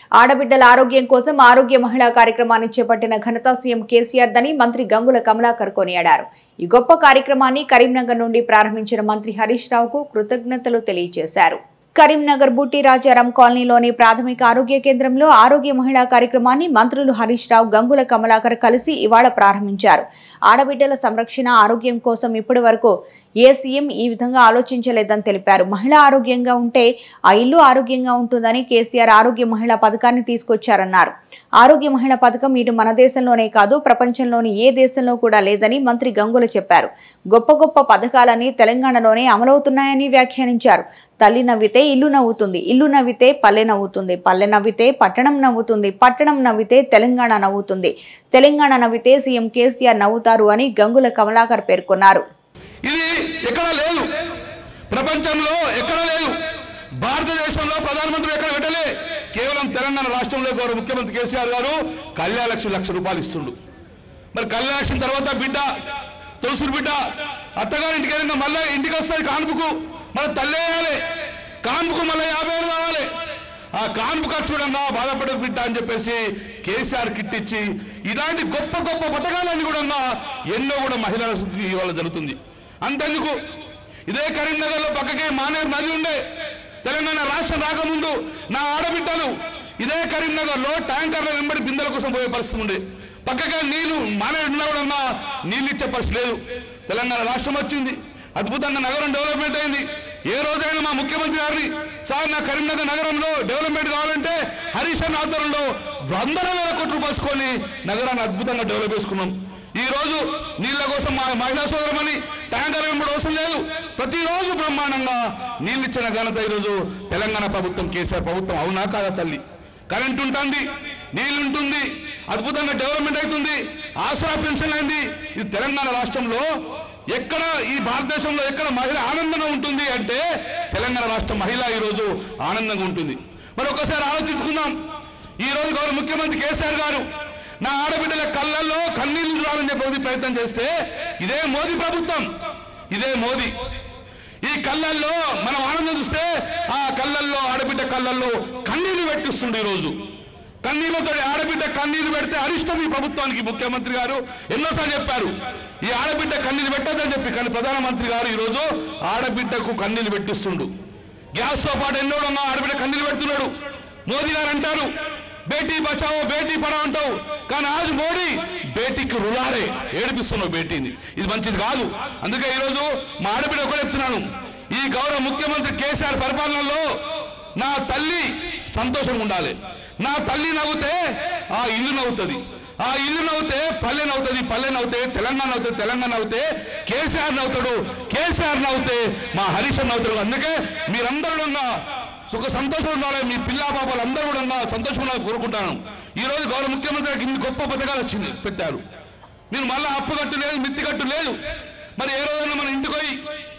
ఆడబిడ్డల ఆరోగ్యం కోసం ఆరోగ్య మహిళా కార్యక్రమాన్ని చేపట్టిన ఘనత సీఎం కేసీఆర్ దని మంత్రి గంగుల కమలాకర్ కొనియాడారు ఈ గొప్ప కార్యక్రమాన్ని కరీంనగర్ నుండి ప్రారంభించిన మంత్రి హరీష్ రావుకు కృతజ్ఞతలు తెలియజేశారు కరీంనగర్ బుట్టి రాజారాం కాలనీలోని ప్రాథమిక ఆరోగ్య కేంద్రంలో ఆరోగ్య మహిళా కార్యక్రమాన్ని మంత్రులు హరీష్ రావు గంగుల కమలాకర్ కలిసి ఇవాళ ప్రారంభించారు ఆడబిడ్డల సంరక్షణ ఆరోగ్యం కోసం ఇప్పటి వరకు ఏ సీఎం ఈ విధంగా ఆలోచించలేదని తెలిపారు మహిళ ఆరోగ్యంగా ఉంటే ఆ ఇల్లు ఆరోగ్యంగా ఉంటుందని కేసీఆర్ ఆరోగ్య మహిళా పథకాన్ని తీసుకొచ్చారన్నారు ఆరోగ్య మహిళా పథకం ఇటు మన దేశంలోనే కాదు ప్రపంచంలోని ఏ దేశంలో కూడా లేదని మంత్రి గంగుల చెప్పారు గొప్ప గొప్ప పథకాలని తెలంగాణలోనే అమలవుతున్నాయని వ్యాఖ్యానించారు తల్లి నవ్వితే ఇల్లు నవ్వుతుంది ఇల్లు నవ్వితే పల్లె నవ్వుతుంది పల్లె నవ్వితే పట్టణం నవ్వుతుంది పట్టణం నవ్వితే తెలంగాణ నవ్వుతుంది తెలంగాణ నవ్వితే సీఎం కేసీఆర్ నవ్వుతారు అని గంగుల కమలాకర్ పేర్కొన్నారు ఇది ఎక్కడా లేదు ప్రపంచంలో ఎక్కడా లేదు భారతదేశంలో ప్రధానమంత్రి ఎక్కడ పెట్టలే కేవలం తెలంగాణ రాష్ట్రంలో గౌరవ ముఖ్యమంత్రి కేసీఆర్ గారు కళ్యాణ లక్ష్మి లక్ష రూపాయలు ఇస్తుండు మరి కళ్యాణ లక్ష్మి తర్వాత బిడ్డ తులసిరి బిడ్డ అత్తగారి ఇంటికి వెళ్ళిన మళ్ళీ ఇంటికి వస్తుంది కాన్పుకు మళ్ళీ తల్లేయాలి కాన్పుకు మళ్ళీ యాభై వేలు కావాలి ఆ కాన్పు ఖర్చు చూడంగా బాధపడే బిడ్డ అని చెప్పేసి కేసీఆర్ కిట్ ఇచ్చి ఇలాంటి గొప్ప గొప్ప పథకాలన్నీ కూడా ఎన్నో కూడా మహిళలకు ఇవాళ జరుగుతుంది అంతెందుకు ఇదే కరీంనగర్లో పక్కకే మానేరు నది ఉండే తెలంగాణ రాష్ట్రం రాకముందు నా ఆడబిడ్డలు ఇదే కరీంనగర్లో ట్యాంకర్ల వెంబడి బిందెల కోసం పోయే పరిస్థితి ఉండే పక్కకే నీళ్లు మానేరు ఉన్నా కూడా నీళ్ళు ఇచ్చే పరిస్థితి లేదు తెలంగాణ రాష్ట్రం వచ్చింది అద్భుతంగా నగరం డెవలప్మెంట్ అయింది ఏ రోజైనా మా ముఖ్యమంత్రి గారిని సార్ నా కరీంనగర్ నగరంలో డెవలప్మెంట్ కావాలంటే హరీష్ అన్న ఆధ్వర్యంలో వందల వేల కోట్లు రూపాయలుకొని నగరాన్ని అద్భుతంగా డెవలప్ చేసుకున్నాం ఈ రోజు నీళ్ల కోసం మా మహిళా సోదరమని ట్యాంకర్ వెంబడి అవసరం లేదు ప్రతిరోజు బ్రహ్మాండంగా నీళ్ళు ఇచ్చిన ఘనత ఈరోజు తెలంగాణ ప్రభుత్వం కేసీఆర్ ప్రభుత్వం అవునా కాదా తల్లి కరెంట్ ఉంటుంది నీళ్ళు ఉంటుంది అద్భుతంగా డెవలప్మెంట్ అవుతుంది ఆసరా పెన్షన్ అయింది ఇది తెలంగాణ రాష్ట్రంలో ఎక్కడ ఈ భారతదేశంలో ఎక్కడ మహిళ ఆనందంగా ఉంటుంది అంటే తెలంగాణ రాష్ట్ర మహిళ ఈరోజు ఆనందంగా ఉంటుంది మరి ఒకసారి ఆలోచించుకుందాం ఈ రోజు గౌరవ ముఖ్యమంత్రి కేసీఆర్ గారు నా ఆడబిడ్డల కళ్ళల్లో కన్నీళ్లు రావాలని చెప్పి ప్రయత్నం చేస్తే ఇదే మోదీ ప్రభుత్వం ఇదే మోదీ ఈ కళ్ళల్లో మనం ఆనందం చూస్తే ఆ కళ్ళల్లో ఆడబిడ్డ కళ్ళల్లో కన్నీళ్లు పెట్టిస్తుండే ఈరోజు కన్నీళ్లతో ఆడబిడ్డ కన్నీళ్లు పెడితే అరిష్టం ఈ ప్రభుత్వానికి ముఖ్యమంత్రి గారు ఎన్నోసార్లు చెప్పారు ఈ ఆడబిడ్డ కన్నీళ్లు పెట్టదని చెప్పి కానీ ప్రధానమంత్రి గారు ఈరోజు ఆడబిడ్డకు కన్నీళ్లు పెట్టిస్తుండు గ్యాస్ తో పాటు ఎన్నో ఉన్న ఆడబిడ్డ కన్నీళ్లు పెడుతున్నాడు మోదీ గారు అంటారు బేటీ బచావో బేటీ పడావో అంటావు కానీ ఆజ్ మోడీ బేటీకి రులారే ఏడిపిస్తున్నావు బేటీని ఇది మంచిది కాదు అందుకే ఈరోజు మా ఆడబిడ్డ కూడా చెప్తున్నాను ఈ గౌరవ ముఖ్యమంత్రి కేసీఆర్ పరిపాలనలో నా తల్లి సంతోషంగా ఉండాలి నా తల్లి నవ్వుతే ఆ ఇల్లు నవ్వుతుంది ఆ ఇల్లు నవ్వుతే పల్లె నవ్వుతుంది పల్లె నవ్వుతే తెలంగాణ నవ్వుతుంది తెలంగాణ నవ్వుతే కేసీఆర్ నవ్వుతాడు కేసీఆర్ నవ్వుతే మా హరీష్ నవ్వుతాడు అందుకే మీరందరూ ఉన్న సుఖ సంతోషం ఉండాలి మీ పిల్లా పాపలు అందరూ కూడా ఉన్న సంతోషం ఉండాలని కోరుకుంటాను ఈ రోజు గౌరవ ముఖ్యమంత్రి గారికి ఇన్ని గొప్ప పథకాలు వచ్చింది పెట్టారు మీరు మళ్ళీ అప్పు కట్టు లేదు మిత్తి కట్టు లేదు మరి ఏ రోజైనా మన ఇంటికి పోయి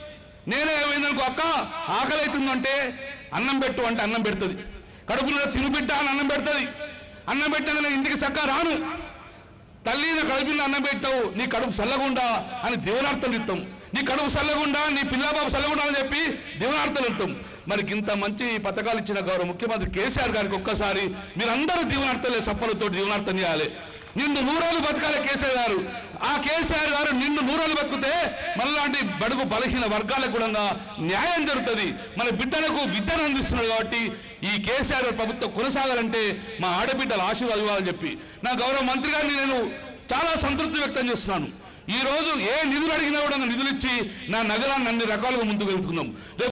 నేనే ఏమైందనుకో అక్క ఆకలి అవుతుందంటే అన్నం పెట్టు అంటే అన్నం పెడుతుంది కడుపులో తినిబిడ్డ అని అన్నం పెడుతుంది అన్నం పెట్టగానే ఇంటికి చక్క రాను తల్లి నా కడుపులో అన్నం పెట్టావు నీ కడుపు చల్లగుండా అని దీవనార్థం ఇస్తాం నీ కడుపు చల్లగుండా నీ పిల్లబాబు చల్లగుండా అని చెప్పి దీవనార్థం ఇస్తాం మరి ఇంత మంచి పథకాలు ఇచ్చిన గౌరవ ముఖ్యమంత్రి కేసీఆర్ గారికి ఒక్కసారి మీరందరూ దీవనార్థం చప్పలతో దీవనార్థం చేయాలి నిన్ను నూరాలు బతకాలి కేసీఆర్ గారు ఆ కేసీఆర్ గారు నిన్ను నూరాలు బతికితే మనలాంటి బడుగు బలహీన వర్గాలకు కూడా న్యాయం జరుగుతుంది మన బిడ్డలకు విద్యను అందిస్తున్నాడు కాబట్టి ఈ కేసీఆర్ గారి ప్రభుత్వం కొనసాగాలంటే మా ఆడబిడ్డల ఆశీర్వాదం ఇవ్వాలని చెప్పి నా గౌరవ మంత్రి గారిని నేను చాలా సంతృప్తి వ్యక్తం చేస్తున్నాను ఈ రోజు ఏ నిధులు అడిగినా కూడా నిధులు ఇచ్చి నా నగరాన్ని అన్ని రకాలుగా ముందుకు వెళ్తున్నాం